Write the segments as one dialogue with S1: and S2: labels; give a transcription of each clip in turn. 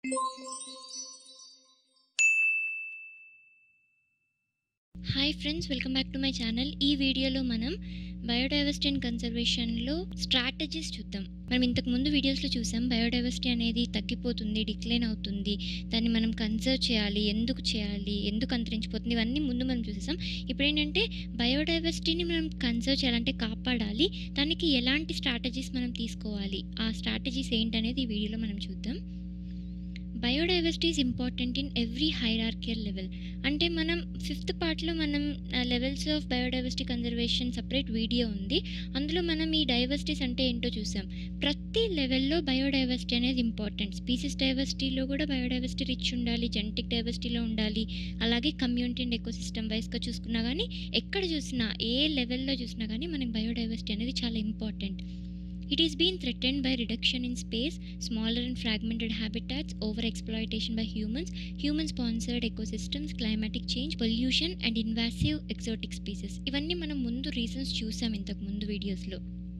S1: Hi friends welcome back to my channel ఈ వీడియోలో మనం బయోడైవర్సిటీ అండ్ కన్జర్వేషన్లో స్ట్రాటజీస్ చూద్దాం మనం ఇంతకు ముందు వీడియోస్లో చూసాం బయోడైవర్సిటీ అనేది తగ్గిపోతుంది డిక్లైన్ అవుతుంది దాన్ని మనం కన్సర్వ్ చేయాలి ఎందుకు చేయాలి ఎందుకు అంతరించిపోతుంది ఇవన్నీ ముందు మనం చూసేసాం ఇప్పుడు ఏంటంటే బయోడైవర్సిటీని మనం కన్సర్వ్ చేయాలంటే కాపాడాలి దానికి ఎలాంటి స్ట్రాటజీస్ మనం తీసుకోవాలి ఆ స్ట్రాటజీస్ ఏంటనేది ఈ వీడియోలో మనం చూద్దాం biodiversity is important in every hierarchical level అంటే మనం ఫిఫ్త్ పార్ట్లో మనం levels of biodiversity conservation separate video ఉంది అందులో మనం ఈ డైవర్సిటీస్ అంటే ఏంటో చూసాం ప్రతి లెవెల్లో బయోడైవర్సిటీ అనేది ఇంపార్టెంట్ స్పీసీస్ డైవర్సిటీలో కూడా బయోడైవర్సిటీ రిచ్ ఉండాలి జెనటిక్ డైవర్సిటీలో ఉండాలి అలాగే కమ్యూనిటీ అండ్ ఎకోసిస్టమ్ వైస్గా చూసుకున్నా కానీ ఎక్కడ చూసినా ఏ లెవెల్లో చూసినా కానీ మనకి బయోడైవర్సిటీ అనేది చాలా important It is being threatened by reduction in space, smaller and fragmented habitats, overexploitation by humans, human sponsored ecosystems, climatic change, pollution and invasive exotic species. ఇవన్నీ మనం ముందు రీజన్స్ చూసాం ఇంతకు ముందు వీడియోస్లో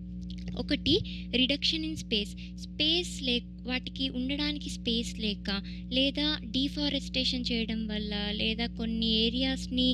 S1: ఒకటి రిడక్షన్ ఇన్ స్పేస్ స్పేస్ లే వాటికి ఉండడానికి స్పేస్ లేక లేదా డీఫారెస్టేషన్ చేయడం వల్ల లేదా కొన్ని ఏరియాస్ని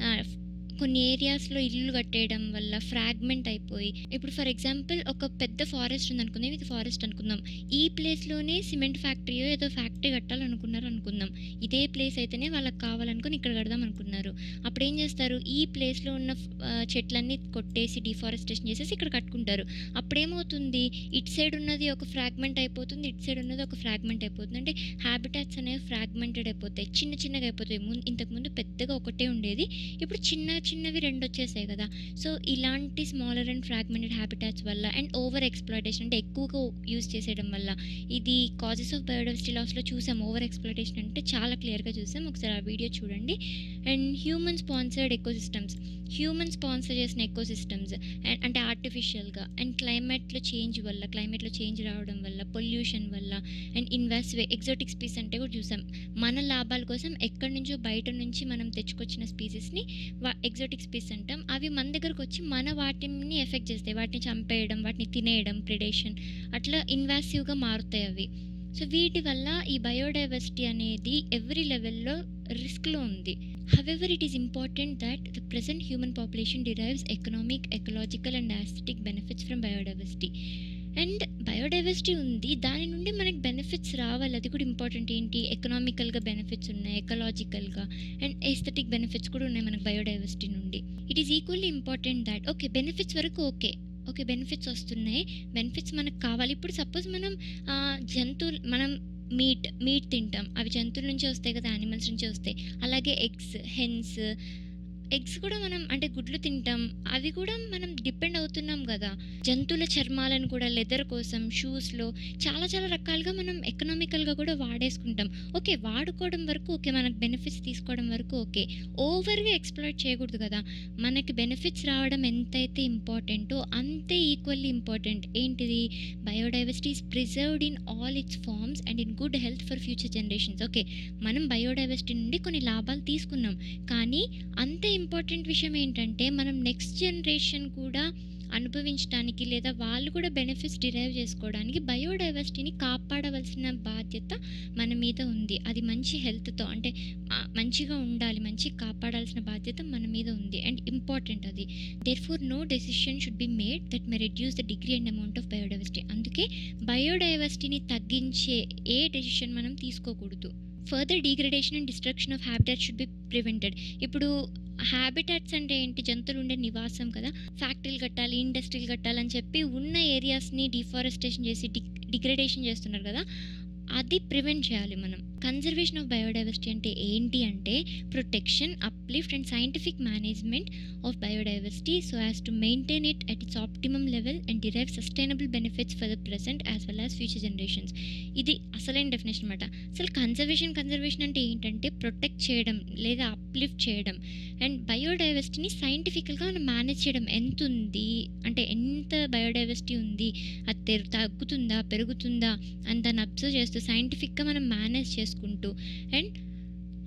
S1: కొన్ని ఏరియాస్లో ఇల్లు కట్టేయడం వల్ల ఫ్రాగ్మెంట్ అయిపోయి ఇప్పుడు ఫర్ ఎగ్జాంపుల్ ఒక పెద్ద ఫారెస్ట్ ఉంది అనుకుందాం ఇది ఫారెస్ట్ అనుకుందాం ఈ ప్లేస్లోనే సిమెంట్ ఫ్యాక్టరీయో ఏదో ఫ్యాక్టరీ కట్టాలనుకున్నారు అనుకుందాం ఇదే ప్లేస్ అయితేనే వాళ్ళకి కావాలనుకుని ఇక్కడ కడదాం అనుకున్నారు అప్పుడు ఏం చేస్తారు ఈ ప్లేస్లో ఉన్న ఆ, చెట్లన్నీ కొట్టేసి డిఫారెస్టేషన్ చేసేసి ఇక్కడ కట్టుకుంటారు అప్పుడేమవుతుంది ఇటు సైడ్ ఉన్నది ఒక ఫ్రాగ్మెంట్ అయిపోతుంది ఇటు సైడ్ ఉన్నది ఒక ఫ్రాగ్మెంట్ అయిపోతుంది అంటే హ్యాబిటాట్స్ అనేవి ఫ్రాగ్మెంటెడ్ అయిపోతాయి చిన్న చిన్నగా అయిపోతాయి ముందు ఇంతకుముందు పెద్దగా ఒకటే ఉండేది ఇప్పుడు చిన్న చిన్నవి రెండు వచ్చేసాయి కదా సో ఇలాంటి స్మాలర్ అండ్ ఫ్రాగ్మెంటెడ్ హ్యాబిటాట్స్ వల్ల అండ్ ఓవర్ ఎక్స్ప్లాయిటేషన్ అంటే ఎక్కువగా యూజ్ చేసేయడం వల్ల ఇది కాజెస్ ఆఫ్ బయోడైవర్సిటీ లాస్లో చూసాం ఓవర్ ఎక్స్ప్లాయిటేషన్ అంటే చాలా క్లియర్గా చూసాం ఒకసారి ఆ వీడియో చూడండి and human sponsored ecosystems human sponsor చేసిన ఎకోసిస్టమ్స్ అండ్ అంటే ఆర్టిఫిషియల్గా అండ్ క్లైమేట్లో చేంజ్ వల్ల క్లైమేట్లో చేంజ్ రావడం వల్ల పొల్యూషన్ వల్ల అండ్ ఇన్వాసివ్ ఎగ్జోటిక్ స్పీస్ అంటే కూడా చూసాం మన లాభాల కోసం ఎక్కడి నుంచో బయట నుంచి మనం తెచ్చుకొచ్చిన స్పీసెస్ని వా ఎగ్జోటిక్ స్పీస్ అంటాం అవి మన దగ్గరకు వచ్చి మన వాటిని ఎఫెక్ట్ చేస్తాయి వాటిని చంపేయడం వాటిని తినేయడం ప్రిడేషన్ అట్లా ఇన్వాసివ్గా మారుతాయి అవి సో వీటి వల్ల ఈ బయోడైవర్సిటీ అనేది ఎవ్రీ లెవెల్లో రిస్క్లో ఉంది however it is important that the present human population derives economic ecological and aesthetic benefits from biodiversity and biodiversity ఉంది దాని నుండి మనకి బెనిఫిట్స్ రావాలి అది కూడా ఇంపార్టెంట్ ఏంటి ఎకనామికల్గా బెనిఫిట్స్ ఉన్నాయి ఎకలాజికల్గా అండ్ ఎస్థెటిక్ బెనిఫిట్స్ కూడా ఉన్నాయి మనకి బయోడైవర్సిటీ నుండి it is equally important that okay benefits వరకు ఓకే ఓకే బెనిఫిట్స్ వస్తున్నాయి బెనిఫిట్స్ మనకు కావాలి ఇప్పుడు సపోజ్ మనం ఆ, జంతువులు మనం మీట్ మీట్ తింటాం అవి జంతువుల నుంచి వస్తాయి కదా యానిమల్స్ నుంచి వస్తాయి అలాగే ఎగ్స్ హెన్స్ ఎగ్స్ కూడా మనం అంటే గుడ్లు తింటాం అవి కూడా మనం డిపెండ్ అవుతున్నాం కదా జంతువుల చర్మాలను కూడా లెదర్ కోసం షూస్లో చాలా చాలా రకాలుగా మనం ఎకనామికల్గా కూడా వాడేసుకుంటాం ఓకే వాడుకోవడం వరకు ఓకే మనకు బెనిఫిట్స్ తీసుకోవడం వరకు ఓకే ఓవర్గా ఎక్స్ప్లోర్ చేయకూడదు కదా మనకి బెనిఫిట్స్ రావడం ఎంతైతే ఇంపార్టెంటో అంతే ఈక్వల్లీ ఇంపార్టెంట్ ఏంటిది biodiversity is preserved in all its forms and in good health for future generations okay మనం బయోడైవర్సిటీ నుండి కొన్ని లాభాలు తీసుకున్నాం కానీ అంతే ఇంపార్టెంట్ విషయం ఏంటంటే మనం నెక్స్ట్ జనరేషన్ కూడా అనుభవించడానికి లేదా వాళ్ళు కూడా బెనిఫిట్స్ డిరైవ్ చేసుకోవడానికి బయోడైవర్సిటీని కాపాడవలసిన బాధ్యత మన మీద ఉంది అది మంచి హెల్త్తో అంటే ఆ, మంచిగా ఉండాలి మంచి కాపాడాల్సిన బాధ్యత మన మీద ఉంది అండ్ ఇంపార్టెంట్ అది therefore no decision should be made that may reduce the degree and amount of biodiversity అందుకే బయోడైవర్సిటీని తగ్గించే ఏ డెసిషన్ మనం తీసుకోకూడదు further degradation and destruction of habitat should be prevented ఇప్పుడు హ్యాబిటాట్స్ అంటే ఏంటి జంతువులు ఉండే నివాసం కదా ఫ్యాక్టరీలు కట్టాలి ఇండస్ట్రీలు కట్టాలని చెప్పి ఉన్న ఏరియాస్ని డిఫారెస్టేషన్ చేసి డి డిగ్రేడేషన్ చేస్తున్నారు కదా అది ప్రివెంట్ చేయాలి మనం కన్జర్వేషన్ ఆఫ్ బయోడైవర్సిటీ అంటే ఏంటి అంటే protection uplift and scientific management of biodiversity so as to maintain it at its optimum level and derive sustainable benefits for the present as well as future generations ఇది అసలైన definition అనమాట అసలు conservation conservation అంటే ఏంటంటే protect చేయడం లేదా uplift చేయడం and బయోడైవర్సిటీని సైంటిఫికల్గా మనం మేనేజ్ చేయడం ఎంత ఉంది అంటే ఎంత బయోడైవర్సిటీ ఉంది అది తెరు తగ్గుతుందా పెరుగుతుందా అని దాన్ని అబ్జర్వ్ చేస్తూ సైంటిఫిక్గా మనం మేనేజ్ చేసుకుంటూ అండ్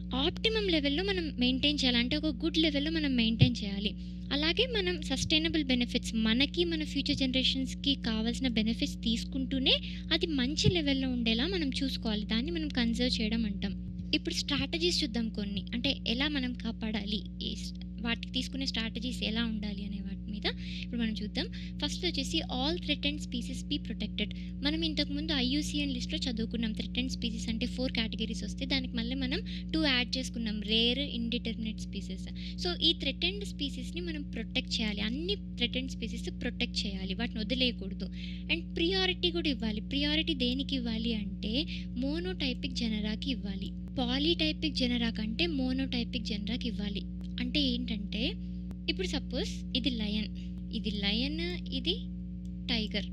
S1: ఆప్టిమమ్ లెవెల్‌లో మనం మెయింటైన్ చేయాలి. అంటే ఒక గుడ్ లెవెల్‌లో మనం మెయింటైన్ చేయాలి. అలాగే మనం సస్టైనబుల్ బెనిఫిట్స్ మనకి, మన ఫ్యూచర్ జనరేషన్స్‌కి కావాల్సిన బెనిఫిట్స్ తీసుకుంటూనే అది మంచి లెవెల్‌లో ఉండేలా మనం చూసుకోవాలి. దాన్ని మనం కన్జర్వ్ చేయడం అంటాం. ఇప్పుడు స్ట్రాటజీస్ చూద్దాం కొన్ని. అంటే ఎలా మనం కాపాడాలి? ఈ స్ వాటికి తీసుకునే స్ట్రాటజీస్ ఎలా ఉండాలి అనే వాటి మీద ఇప్పుడు మనం చూద్దాం. ఫస్ట్ వచ్చేసి all threatened species be protected. మనం ఇంతకుముందు ఐయూసీఎన్ లిస్ట్‌లో చదువుకున్నాం. థ్రెటెన్డ్ స్పీసీస్ అంటే 4 కేటగరీస్ వస్తాయి. దానికి మళ్ళీ మనం 2 యాడ్ చేసుకున్నాం. Rare, indeterminate species. సో, ఈ థ్రెటెన్డ్ స్పీసీస్‌ని మనం ప్రొటెక్ట్ చేయాలి. అన్ని థ్రెటెన్డ్ స్పీసీస్ ప్రొటెక్ట్ చేయాలి. వాటిని వదిలేయకూడదు. అండ్ ప్రియారిటీ కూడా ఇవ్వాలి. ప్రియారిటీ దేనికి ఇవ్వాలి అంటే మోనోటైపిక్ జెనరాకి ఇవ్వాలి. పాలీటైపిక్ జెనరా కంటే మోనోటైపిక్ జెనరాకి ఇవ్వాలి. అంటే ఏంటంటే ఇప్పుడు సపోజ్ ఇది లయన్. ఇది లయన్, ఇది టైగర్.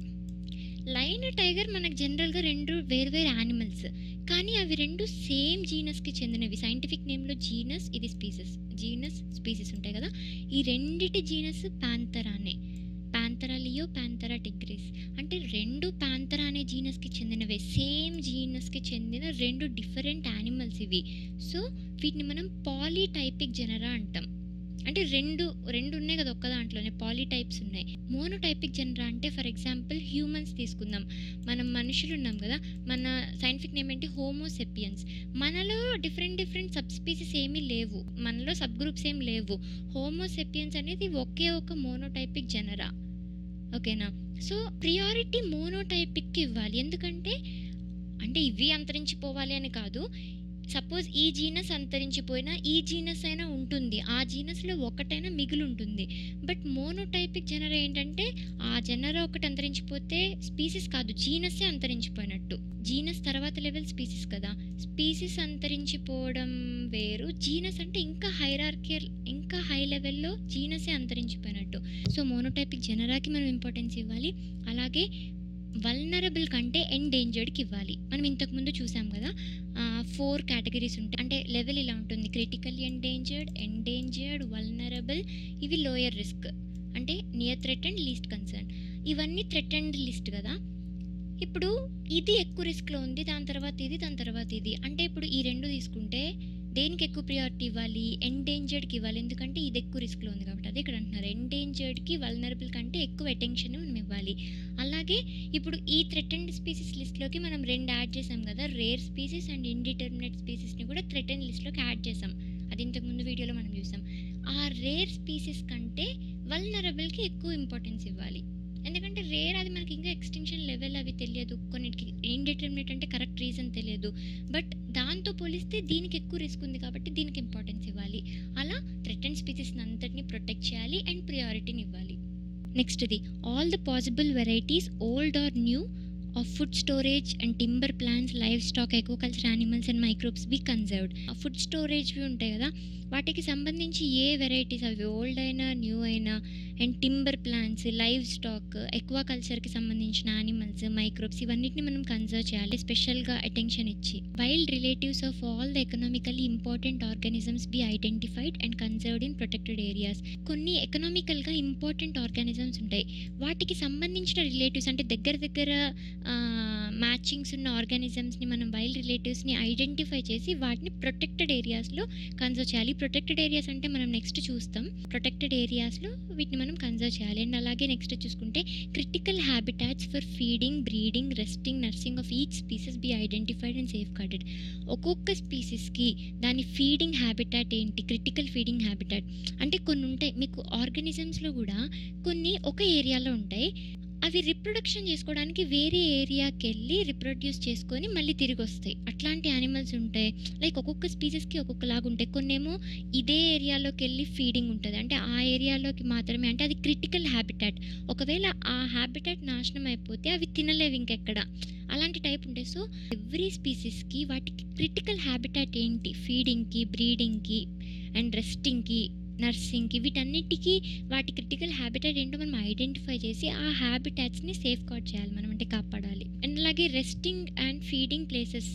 S1: లయన్, టైగర్ మనకు జనరల్‌గా 2 వేరు వేరు యానిమల్స్. కానీ అవి 2 సేమ్ జీనస్‌కి చెందినవి. సైంటిఫిక్ నేమ్‌లో జీనస్, ఇది స్పీసీస్. జీనస్, స్పీసీస్ ఉంటాయి కదా! ఈ రెండిటి జీనస్ పాంథెరానే. Panthera leo, Panthera tigris. అంటే 2 పాంథెరా అనే జీనస్‌కి చెందినవే. సేమ్ జీనస్‌కి చెందిన 2 డిఫరెంట్ యానిమల్స్ ఇవి. సో, వీటిని మనం పాలీటైపిక్ జెనరా అంటాం. అంటే 2, 2 ఉన్నాయి కదా! ఒక్క దాంట్లోనే పాలీటైప్స్ ఉన్నాయి. మోనోటైపిక్ జెనరా అంటే ఫర్ ఎగ్జాంపుల్ హ్యూమన్స్ తీసుకుందాం. మనం మనుషులు ఉన్నాం కదా! మన సైంటిఫిక్ నేమ్ ఏంటి హోమో సేపియన్స్. మనలో డిఫరెంట్ డిఫరెంట్ సబ్ స్పీసీస్ ఏమీ లేవు. మనలో సబ్ గ్రూప్స్ ఏమి లేవు. హోమో సేపియన్స్ అనేది ఒకే ఒక మోనోటైపిక్ జెనరా. ఓకేనా? సో, ప్రియారిటీ మోనోటైపిక్‌కి ఇవ్వాలి. ఎందుకంటే అంటే ఇవి అంతరించిపోవాలి అని కాదు. సపోజ్ ఈ జీనస్ అంతరించిపోయినా ఈ జీనస్ అయినా ఉంటుంది. ఆ జీనస్‌లో ఒకటైనా మిగిలుంటుంది. బట్ మోనోటైపిక్ జెనరా ఏంటంటే ఆ జెనరా ఒకటి అంతరించిపోతే స్పీసీస్ కాదు జీనస్సే అంతరించిపోయినట్టు. జీనస్ తర్వాత లెవెల్ స్పీసీస్ కదా! స్పీసీస్ అంతరించిపోవడం వేరు. జీనస్ అంటే ఇంకా హైరార్కియల్ ఇంకా హై లెవెల్‌లో జీనస్సే అంతరించిపోయినట్టు. సో, మోనోటైపిక్ జెనరాకి మనం ఇంపార్టెన్స్ ఇవ్వాలి. అలాగే వల్నరబుల్ కంటే ఎండేంజర్డ్‌కి ఇవ్వాలి. మనం ఇంతకుముందు చూసాం కదా! ఆహ్, 4 కేటగరీస్ ఉంటాయి. అంటే లెవెల్ ఇలా ఉంటుంది. క్రిటికల్లీ ఎండేంజర్డ్, ఎండేంజర్డ్, వల్నరబుల్ ఇవి లోయర్ రిస్క్. అంటే నియర్ థ్రెటెన్డ్, లీస్ట్ కన్సర్న్. ఇవన్నీ థ్రెటెన్డ్ లిస్ట్ కదా! ఇప్పుడు ఇది ఎక్కువ రిస్క్‌లో ఉంది. దాని తర్వాత ఇది, దాని తర్వాత ఇది. అంటే ఇప్పుడు ఈ 2 తీసుకుంటే దేనికి ఎక్కువ ప్రియారిటీ ఇవ్వాలి? ఎండేంజర్డ్‌కి ఇవ్వాలి. ఎందుకంటే ఇది ఎక్కువ రిస్క్‌లో ఉంది కాబట్టి. అదే ఇక్కడ అంటున్నారు. ఎండేంజర్డ్‌కి, వల్నరబుల్ కంటే ఎక్కువ అటెన్షన్ మనం ఇవ్వాలి. అలాగే ఇప్పుడు ఈ థ్రెటెన్డ్ స్పీసీస్ లిస్ట్‌లోకి మనం 2 యాడ్ చేసాం కదా! రేర్ స్పీసీస్ అండ్ ఇండిటర్మినేట్ స్పీసీస్‌ని కూడా థ్రెటెన్డ్ లిస్ట్‌లోకి యాడ్ చేసాం. అది ఇంతకు ముందు వీడియోలో మనం చూసాం. ఆ రేర్ స్పీసీస్ కంటే వల్నరబుల్‌కి ఎక్కువ ఇంపార్టెన్స్ ఇవ్వాలి. ఎందుకంటే రేర్ అది మనకి ఇంకా ఎక్స్‌టింక్షన్ లెవెల్ అవి తెలియదు. కొన్నిటికి ఇండిటర్మినేట్ అంటే కరెక్ట్ రీజన్ తెలియదు. బట్ దాంతో పోలిస్తే దీనికి ఎక్కువ రిస్క్ ఉంది కాబట్టి దీనికి ఇంపార్టెన్స్ ఇవ్వాలి. అలా థ్రెటెన్డ్ స్పీసీస్‌ని అంతటిని ప్రొటెక్ట్ చేయాలి అండ్ ప్రియారిటీని ఇవ్వాలి. నెక్స్ట్‌ది all the possible varieties old or new of food storage and timber plants, livestock, aquaculture animals and microbes be conserved. ఆ ఫుడ్ స్టోరేజ్‌వి ఉంటాయి కదా! వాటికి సంబంధించి ఏ వెరైటీస్ అవి ఓల్డ్ అయినా, న్యూ అయినా and timber plants, livestock, ఎక్వాకల్చర్‌కి సంబంధించిన యానిమల్స్, మైక్రోబ్స్ ఇవన్నిటిని మనం కన్జర్వ్ చేయాలి. స్పెషల్‌గా అటెన్షన్ ఇచ్చి. Wild relatives of all the economically important organisms be identified and conserved in protected areas. కొన్ని ఎకనామికల్‌గా ఇంపార్టెంట్ ఆర్గానిజమ్స్ ఉంటాయి. వాటికి సంబంధించిన రిలేటివ్స్ అంటే దగ్గర దగ్గర ఆహ్, మ్యాచింగ్స్ ఉన్న ఆర్గానిజమ్స్‌ని మనం వైల్డ్ రిలేటివ్స్‌ని ఐడెంటిఫై చేసి వాటిని ప్రొటెక్టెడ్ ఏరియాస్‌లో కన్జర్వ్ చేయాలి. ప్రొటెక్టెడ్ ఏరియాస్ అంటే మనం నెక్స్ట్ చూస్తాం. ప్రొటెక్టెడ్ ఏరియాస్‌లో వీటిని మనం కన్జర్వ్ చేయాలి. అండ్ అలాగే నెక్స్ట్ చూసుకుంటే critical habitats for feeding, breeding, resting, nursing of each species be identified and safeguarded. ఒక్కొక్క స్పీసీస్‌కి దాని ఫీడింగ్ హాబిటాట్ ఏంటి? క్రిటికల్ ఫీడింగ్ హాబిటాట్ అంటే కొన్ని ఉంటాయి. మీకు ఆర్గానిజమ్స్‌లో కూడా కొన్ని ఒక ఏరియాలో ఉంటాయి. అవి రిప్రొడక్షన్ చేసుకోవడానికి వేరే ఏరియాకెళ్ళి రిప్రొడ్యూస్ చేసుకొని మళ్ళీ తిరిగొస్తాయి. అట్లాంటి యానిమల్స్ ఉంటాయి. లైక్ ఒక్కొక్క స్పీసీస్‌కి ఒక్కొక్కలాగా ఉంటాయి. కొన్నేమో ఇదే ఏరియాలోకెళ్ళి ఫీడింగ్ ఉంటది. అంటే ఆ ఏరియాలోకి మాత్రమే అంటే అది క్రిటికల్ హాబిటాట్. ఒకవేళ ఆ హాబిటాట్ నాశనం అయిపోతే అవి తినలేవు ఇంకెక్కడ. అలాంటి టైప్ ఉంటాయి. సో, ఎవ్రీ స్పీసీస్‌కి వాటికి క్రిటికల్ హాబిటాట్ ఏంటి? ఫీడింగ్‌కి, బ్రీడింగ్‌కి అండ్ రెస్టింగ్‌కి, నర్సింగ్‌కి వీటన్నిటికి వాటి క్రిటికల్ హాబిటాట్ ఏంటో మనం ఐడెంటిఫై చేసి ఆ హాబిటాట్స్‌ని సేఫ్‌గార్డ్ చేయాలి మనం. అంటే కాపాడాలి. అండ్ అలాగే resting and feeding places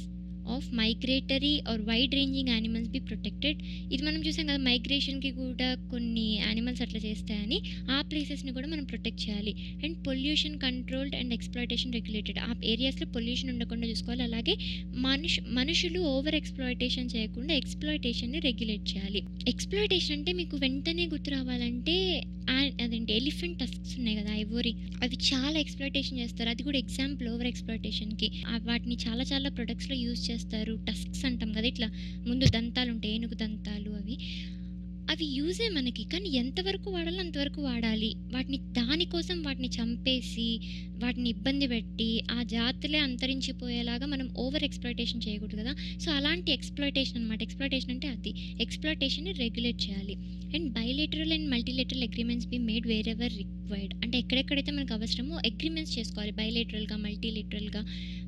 S1: of migratory or wide ranging animals be protected ఇది మనం చూసాం కదా మైగ్రేషన్కి కూడా కొన్ని యానిమల్స్ అట్లా చేస్తాయని ఆ ప్లేసెస్ని కూడా మనం ప్రొటెక్ట్ చేయాలి and pollution controlled and exploitation regulated ఆ ఏరియాస్లో పొల్యూషన్ ఉండకుండా చూసుకోవాలి అలాగే మనుషు మనుషులు ఓవర్ ఎక్స్ప్లాయిటేషన్ చేయకుండా ఎక్స్ప్లాయిటేషన్ని రెగ్యులేట్ చేయాలి ఎక్స్ప్లాయిటేషన్ అంటే మీకు వెంటనే గుర్తు రావాలంటే ఆ- అదేంటి ఎలిఫెంట్ టస్క్స్ ఉన్నాయి కదా ఐవోరీ అవి చాలా ఎక్స్ప్లాయిటేషన్ చేస్తారు అది కూడా ఎగ్జాంపుల్ ఓవర్ ఎక్స్ప్లాయిటేషన్కి వాటిని చాలా చాలా ప్రొడక్ట్స్లో యూజ్ చేస్తారు టస్క్స్ అంటాం కదా ఇట్లా ముందు దంతాలు ఉంటాయి ఏనుగు దంతాలు అవి అవి యూజే మనకి కానీ ఎంతవరకు వాడాలో అంతవరకు వాడాలి వాటిని దానికోసం వాటిని చంపేసి వాటిని ఇబ్బంది పెట్టి ఆ జాతులే అంతరించిపోయేలాగా మనం ఓవర్ ఎక్స్ప్లాయిటేషన్ చేయకూడదు కదా సో అలాంటి ఎక్స్ప్లాయిటేషన్ అనమాట ఎక్స్ప్లాయిటేషన్ అంటే అది ఎక్స్ప్లాయిటేషన్ని రెగ్యులేట్ చేయాలి and bilateral and multilateral agreements be made wherever required అంటే ఎక్కడెక్కడైతే మనకు అవసరమో అగ్రిమెంట్స్ చేసుకోవాలి బైలేటరల్గా మల్టీలేటరల్గా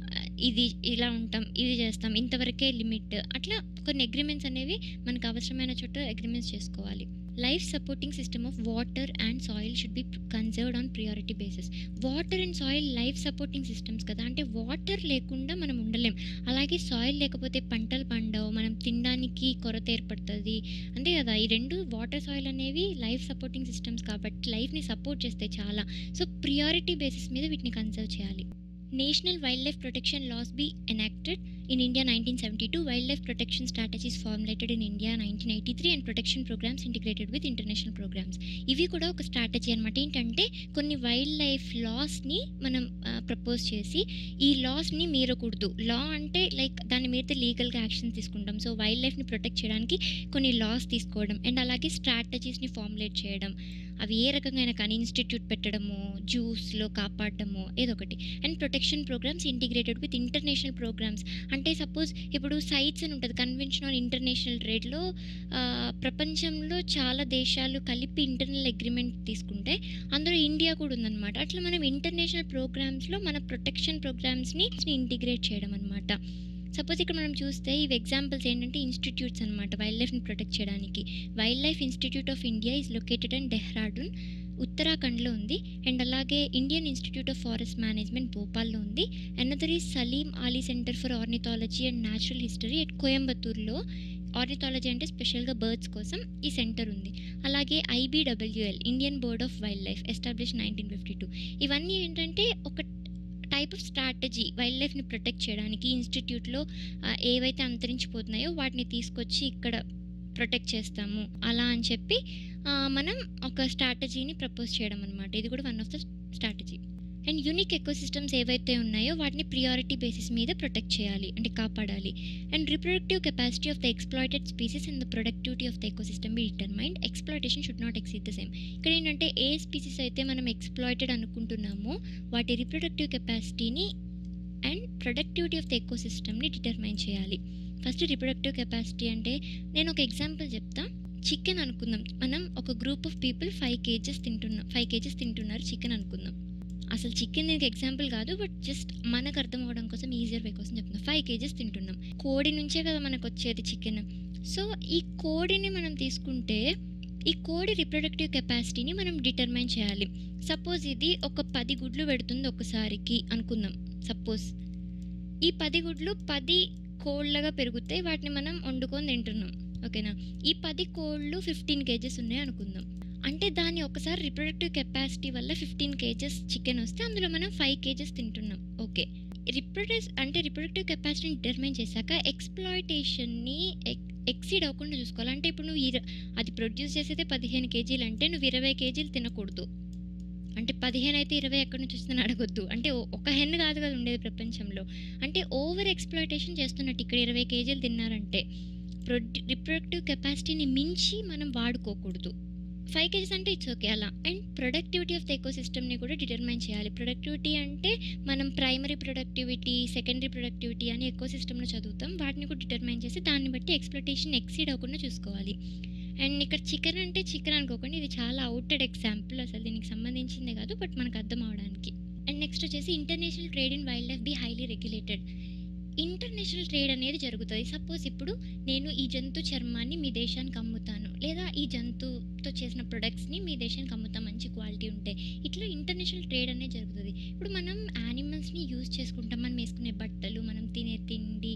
S1: ఇది ఇలా ఉంటాం ఇది చేస్తాం ఇంతవరకే లిమిట్ అట్లా కొన్ని అగ్రిమెంట్స్ అనేవి మనకు అవసరమైన చోట అగ్రిమెంట్స్ చేసుకోవాలి life supporting system of water and soil should be conserved on priority basis water and soil life supporting systems కదా అంటే వాటర్ లేకుండా మనం ఉండలేం అలాగే సాయిల్ లేకపోతే పంటలు పండవు మనం తినడానికి కొరత ఏర్పడుతుంది అంతే కదా ఈ రెండు వాటర్ సాయిల్ అనేవి లైఫ్ సపోర్టింగ్ సిస్టమ్స్ కాబట్టి లైఫ్ని సపోర్ట్ చేస్తాయి చాలా సో ప్రియారిటీ బేసిస్ మీద వీటిని కన్సర్వ్ చేయాలి national wildlife protection laws be enacted in India nineteen seventy two wildlife protection strategies formulated in India nineteen eighty three and protection programmes integrated with international programmes ఇవి కూడా ఒక strategy అనమాట ఏంటంటే కొన్ని wild life లాస్ని మనం propose చేసి ఈ లాస్ని మీరకూడదు లా అంటే లైక్ దాని మీద లీగల్గా యాక్షన్ తీసుకుంటాం సో వైల్డ్ లైఫ్ని ప్రొటెక్ట్ చేయడానికి కొన్ని లాస్ తీసుకోవడం అండ్ అలాగే స్ట్రాటజీస్ని ఫార్ములేట్ చేయడం అవి ఏ రకంగా అయినా కానీ ఇన్స్టిట్యూట్ పెట్టడము జ్యూస్లో కాపాడడము ఏదో ఒకటి and protection programmes integrated with international programmes అంటే సపోజ్ ఇప్పుడు సైట్స్ అని ఉంటుంది కన్వెన్షన్ ఆన్ ఇంటర్నేషనల్ ట్రేడ్లో ప్రపంచంలో చాలా దేశాలు కలిపి ఇంటర్నల్ అగ్రిమెంట్ తీసుకుంటే అందులో ఇండియా కూడా ఉందన్నమాట అట్లా మనం ఇంటర్నేషనల్ ప్రోగ్రామ్స్లో మన ప్రొటెక్షన్ ప్రోగ్రామ్స్ని ఇంటిగ్రేట్ చేయడం అనమాట సపోజ్ ఇక్కడ మనం చూస్తే ఇవి ఎగ్జాంపుల్స్ ఏంటంటే ఇన్స్టిట్యూట్స్ అనమాట వైల్డ్ లైఫ్ని ప్రొటెక్ట్ చేయడానికి wildlife institute of India is located and Dehradun ఉత్తరాఖండ్లో ఉంది అండ్ అలాగే Indian institute of forest management భోపాల్లో ఉంది another is Salim Ali centre for ornithology and natural history at కోయంబత్తూర్లో ఆర్నిథాలజీ అంటే స్పెషల్గా బర్డ్స్ కోసం ఈ సెంటర్ ఉంది అలాగే IBWL Indian board of wildlife establish nineteen fifty two ఇవన్నీ ఏంటంటే ఒక టైప్ ఆఫ్ స్ట్రాటజీ వైల్డ్ లైఫ్ని ప్రొటెక్ట్ చేయడానికి ఇన్స్టిట్యూట్లో ఆ, ఏవైతే అంతరించిపోతున్నాయో వాటిని తీసుకొచ్చి ఇక్కడ ప్రొటెక్ట్ చేస్తాము అలా అని చెప్పి ఆ, మనం ఒక స్ట్రాటజీని ప్రపోజ్ చేయడం అనమాట ఇది కూడా one of the strategy and unique ecosystems ఏవైతే ఉన్నాయో వాటిని ప్రియారిటీ బేసిస్ మీద ప్రొటెక్ట్ చేయాలి అంటే కాపాడాలి and reproductive capacity of the exploited species and the productivity of the ecosystem be determined exploitation should not exceed the same ఇక్కడ ఏంటంటే ఏ species అయితే మనం ఎక్స్ప్లాయిటెడ్ అనుకుంటున్నామో వాటి రిప్రొడక్టివ్ కెపాసిటీని అండ్ ప్రొడక్టివిటీ ఆఫ్ ద ఎకోసిస్టమ్ని డిటర్మైన్ చేయాలి ఫస్ట్ రిప్రొడక్టివ్ కెపాసిటీ అంటే నేను ఒక ఎగ్జాంపుల్ చెప్తా చికెన్ అనుకుందాం మనం ఒక group of people five kgs తింటున్నాం ఫైవ్ కేజెస్ తింటున్నారు చికెన్ అనుకుందాం అసలు చికెన్ దీనికి ఎగ్జాంపుల్ కాదు బట్ జస్ట్ మనకు అర్థం అవ్వడం కోసం ఈజియర్ వే కోసం చెప్తున్నాం ఫైవ్ కేజెస్ తింటున్నాం కోడి నుంచే కదా మనకు వచ్చేది చికెన్ సో ఈ కోడిని మనం తీసుకుంటే ఈ కోడి రిప్రొడక్టివ్ కెపాసిటీని మనం డిటర్మైన్ చేయాలి సపోజ్ ఇది ఒక పది గుడ్లు పెడుతుంది ఒకసారికి అనుకుందాం సపోజ్ ఈ పది గుడ్లు పది కోళ్ళగా పెరుగుతాయి వాటిని మనం వండుకొని తింటున్నాం ఓకేనా ఈ పది కోళ్ళు ఫిఫ్టీన్ కేజెస్ ఉన్నాయి అనుకుందాం అంటే దాని ఒకసారి రిప్రొడక్టివ్ కెపాసిటీ వల్ల ఫిఫ్టీన్ కేజెస్ చికెన్ వస్తే అందులో మనం ఫైవ్ కేజెస్ తింటున్నాం ఓకే రిప్రొడక్ట్ అంటే రిప్రొడక్టివ్ కెపాసిటీని డిటర్మైన్ చేశాక ఎక్స్ప్లాయిటేషన్ని ఎక్సీడ్ అవ్వకుండా చూసుకోవాలి అంటే ఇప్పుడు నువ్వు ఇర అది ప్రొడ్యూస్ చేసేదే పదిహేను కేజీలు అంటే నువ్వు ఇరవై కేజీలు తినకూడదు అంటే పదిహేను అయితే ఇరవై ఎక్కడి నుంచి వస్తుందని అడగొద్దు అంటే ఓ- ఒక హెన్ కాదు కదా ఉండేది ప్రపంచంలో అంటే ఓవర్ ఎక్స్ప్లాయిటేషన్ చేస్తున్నట్టు ఇక్కడ ఇరవై కేజీలు తిన్నారంటే ప్రొడ్యూ రిప్రొడక్టివ్ కెపాసిటీని మించి మనం వాడుకోకూడదు ఫైవ్ కేజీస్ అంటే ఇట్స్ ఓకే అలా and productivity of the eco సిస్టమ్ని కూడా డిటర్మైన్ చేయాలి ప్రొడక్టివిటీ అంటే మనం ప్రైమరీ ప్రొడక్టివిటీ సెకండరీ ప్రొడక్టివిటీ అని ఎకో సిస్టంలో చదువుతాం వాటిని కూడా డిటర్మైన్ చేసి దాన్ని బట్టి ఎక్స్ప్లొటేషన్ ఎక్సీడ్ అవ్వకుండా చూసుకోవాలి అండ్ ఇక్కడ చికెన్ అంటే చికెన్ అనుకోకండి ఇది చాలా అవుటెడ్ ఎగ్జాంపుల్ అసలు దీనికి సంబంధించిందే కాదు బట్ మనకు అర్థం అవడానికి అండ్ నెక్స్ట్ వచ్చేసి international trade in wildlife be highly regulated international trade అనేది జరుగుతుంది సపోజ్ ఇప్పుడు నేను ఈ జంతు చర్మాన్ని మీ దేశానికి అమ్ముతాను లేదా ఈ జంతువుతో చేసిన ప్రొడక్ట్స్ని మీ దేశానికి అమ్ముతాం మంచి క్వాలిటీ ఉంటే ఇట్లా ఇంటర్నేషనల్ ట్రేడ్ అనేది జరుగుతుంది ఇప్పుడు మనం యానిమల్స్ని యూజ్ చేసుకుంటాం మనం వేసుకునే బట్టలు మనం తినే తిండి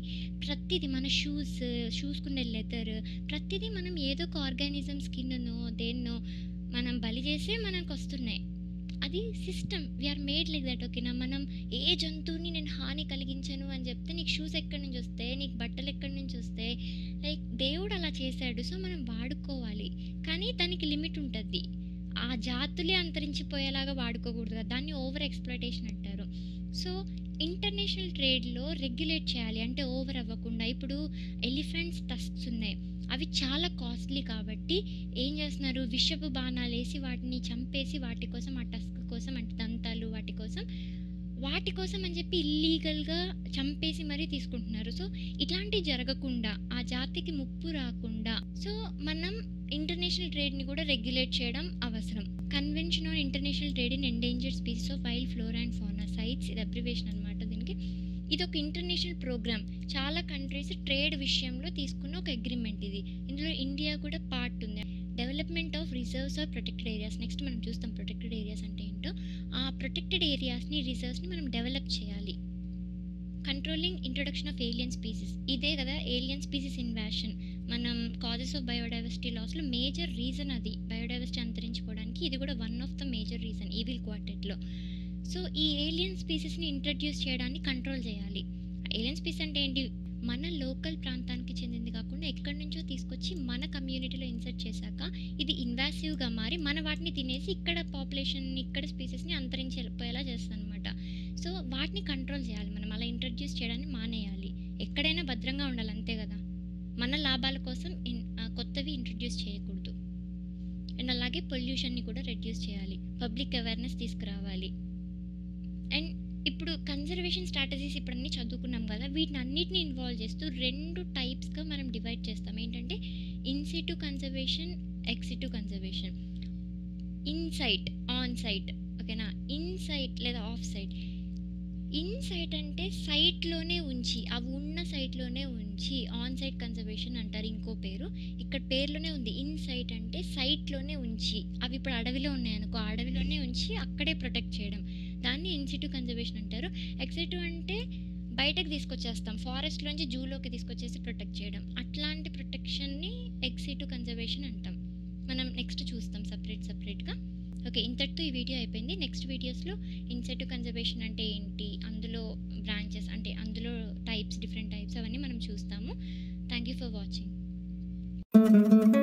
S1: ప్రతిదీ మన షూస్ షూస్కునే లెదర్ ప్రతిదీ మనం ఏదో ఒక ఆర్గానిజం స్కిన్నో దేన్నో మనం బలి చేసే మనకు వస్తున్నాయి అది system we are made like that ఓకేనా మనం ఏ జంతువుని నేను హాని కలిగించను అని చెప్తే నీకు షూస్ ఎక్కడి నుంచి వస్తాయి నీకు బట్టలు ఎక్కడి నుంచి వస్తాయి లైక్ దేవుడు అలా చేశాడు సో మనం వాడుకోవాలి కానీ దానికి లిమిట్ ఉంటుంది ఆ జాతులే అంతరించిపోయేలాగా వాడుకోకూడదు కదా దాన్ని ఓవర్ ఎక్స్ప్లైటేషన్ అంటారు సో ఇంటర్నేషనల్ ట్రేడ్లో రెగ్యులేట్ చేయాలి అంటే ఓవర్ అవ్వకుండా ఇప్పుడు ఎలిఫెంట్స్ టస్క్స్ ఉన్నాయి అవి చాలా కాస్ట్లీ కాబట్టి ఏం చేస్తున్నారు విషపు బాణాలు వేసి వాటిని చంపేసి వాటి కోసం ఆ టస్క్ కోసం అంటే దంతాలు వాటి కోసం వాటి కోసం అని చెప్పి ఇల్లీగల్గా చంపేసి మరీ తీసుకుంటున్నారు సో ఇట్లాంటివి జరగకుండా ఆ జాతికి ముప్పు రాకుండా సో మనం ఇంటర్నేషనల్ ట్రేడ్ని కూడా రెగ్యులేట్ చేయడం అవసరం convention on international trade in endangered species of wild flora and fauna CITES ఇది అబ్రివేషన్ అనమాట దీనికి ఇది ఒక ఇంటర్నేషనల్ ప్రోగ్రామ్ చాలా కంట్రీస్ ట్రేడ్ విషయంలో తీసుకున్న ఒక అగ్రిమెంట్ ఇది ఇందులో ఇండియా కూడా పార్ట్ ఉంది development of reserves or protected areas next మనం చూస్తాం ప్రొటెక్టెడ్ ఏరియాస్ అంటే ఏంటో ఆ ప్రొటెక్టెడ్ ఏరియాస్ని రిజర్వ్స్ని మనం డెవలప్ చేయాలి controlling introduction of alien species ఇదే కదా ఏలియన్ స్పీసీస్ ఇన్వాషన్ మనం కాజెస్ ఆఫ్ బయోడైవర్సిటీ లాస్లో మేజర్ రీజన్ అది బయోడైవర్సిటీ అంతరించిపోవడానికి ఇది కూడా one of the major reason evil క్వార్టెట్లో సో ఈ ఏలియన్ స్పీసీస్ని ఇంట్రడ్యూస్ చేయడాన్ని కంట్రోల్ చేయాలి ఏలియన్ స్పీసీస్ అంటే ఏంటి మన లోకల్ ప్రాంతానికి చెందింది కాకుండా ఎక్కడి నుంచో తీసుకొచ్చి మన కమ్యూనిటీలో ఇన్సర్ట్ చేశాక ఇది ఇన్వాసివ్గా మారి మన వాటిని తినేసి ఇక్కడ పాపులేషన్ని ఇక్కడ స్పీసెస్ని అంతరించిపోయేలా చేస్తుంది అనమాట సో వాటిని కంట్రోల్ చేయాలి మనం అలా ఇంట్రడ్యూస్ చేయడాన్ని మానేయాలి ఎక్కడైనా భద్రంగా ఉండాలి అంతే కదా మన లాభాల కోసం ఇన్- ఆ, కొత్తవి ఇంట్రడ్యూస్ చేయకూడదు అండ్ అలాగే పొల్యూషన్ని కూడా రెడ్యూస్ చేయాలి పబ్లిక్ అవేర్నెస్ తీసుకురావాలి అండ్ ఇప్పుడు కన్జర్వేషన్ స్ట్రాటజీస్ ఇప్పుడు అన్ని చదువుకున్నాం కదా వీటిని అన్నిటిని ఇన్వాల్వ్ చేస్తూ రెండు టైప్స్గా మనం డివైడ్ చేస్తాం ఏంటంటే in situ conservation ex situ conservation insight on site ఓకేనా ఇన్సైట్ లేదా ఆఫ్ సైట్ ఇన్సైట్ అంటే సైట్లోనే ఉంచి అవి ఉన్న సైట్లోనే ఉంచి ఆన్ సైట్ కన్జర్వేషన్ అంటారు ఇంకో పేరు ఇక్కడ పేరులోనే ఉంది ఇన్సైట్ అంటే సైట్లోనే ఉంచి అవి ఇప్పుడు అడవిలో ఉన్నాయనుకో ఆ అడవిలోనే ఉంచి అక్కడే ప్రొటెక్ట్ చేయడం దాన్ని ఇన్సిటు కన్జర్వేషన్ అంటారు ఎక్సిటు అంటే బయటకు తీసుకొచ్చేస్తాం ఫారెస్ట్లోంచి జూలోకి తీసుకొచ్చేసి ప్రొటెక్ట్ చేయడం అట్లాంటి ప్రొటెక్షన్ని ఎక్సిటు కన్జర్వేషన్ అంటాం మనం నెక్స్ట్ చూస్తాం సపరేట్ సపరేట్గా ఓకే ఇంతటితో ఈ వీడియో అయిపోయింది నెక్స్ట్ వీడియోస్లో ఇన్సెటివ్ కన్జర్వేషన్ అంటే ఏంటి అందులో బ్రాంచెస్ అంటే అందులో టైప్స్ డిఫరెంట్ టైప్స్ అవన్నీ మనం చూస్తాము థ్యాంక్ యూ ఫర్ వాచింగ్